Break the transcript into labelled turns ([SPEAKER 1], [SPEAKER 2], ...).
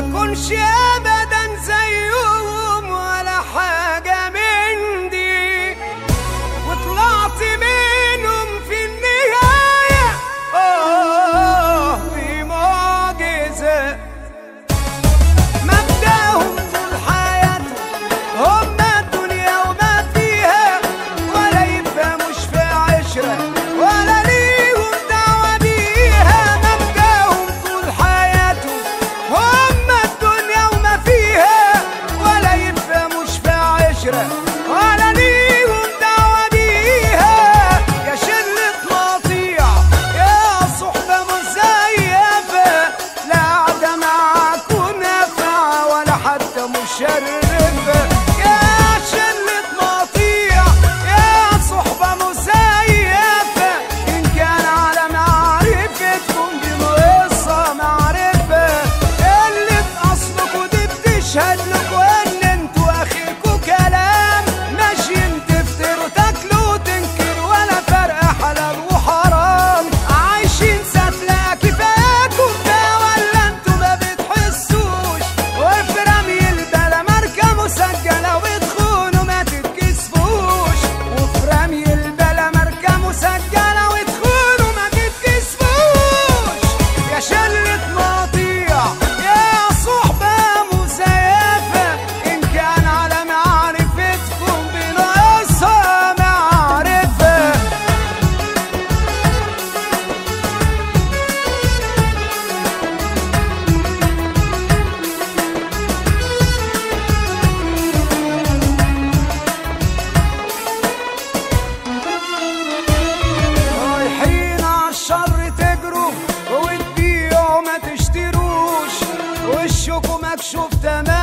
[SPEAKER 1] كنش ابدا زيهم ولا حاجة من دي وطلعت منهم في النهاية اه بمعجزة مبدأهم طول حياتهم هم الدنيا وما فيها ولا يفهموش في عشرة ولا ليهم دعوة بيها مبدأهم طول حياتهم هم الدنيا وما فيها ولا يفهموش في عشرة ولا ليهم دعوة بيها يا شلة مطيع يا صحبة مزيفة لا قاعدة معاكم نافعة ولا حتى مشرفة يا شلة مطيع يا صحبة مزيفة إن كان على معرفتكم دي ناقصة معرفة اللي في أصلكوا دي بتشهد لكوا إن انتوا آخركوا كلام ماشيين تفتروا تاكلوا وتنكروا ولا فرق حلال وحرام عايشين سفلة كفاياكم ده ولا انتوا ما بتحسوش وفي رمي البلا ماركة مسجلة وتخونوا ما تتكسفوش وفي رمي البلا ماركة مسجلة وتخونوا ما تتكسفوش يا شلة مطيع يا صحبة مزيفة إن كان على معرفتكم بناقصها معرفة رايحين عالشر تجروا وتبيعوا ما تشتروش وشكوا مكشوف تمام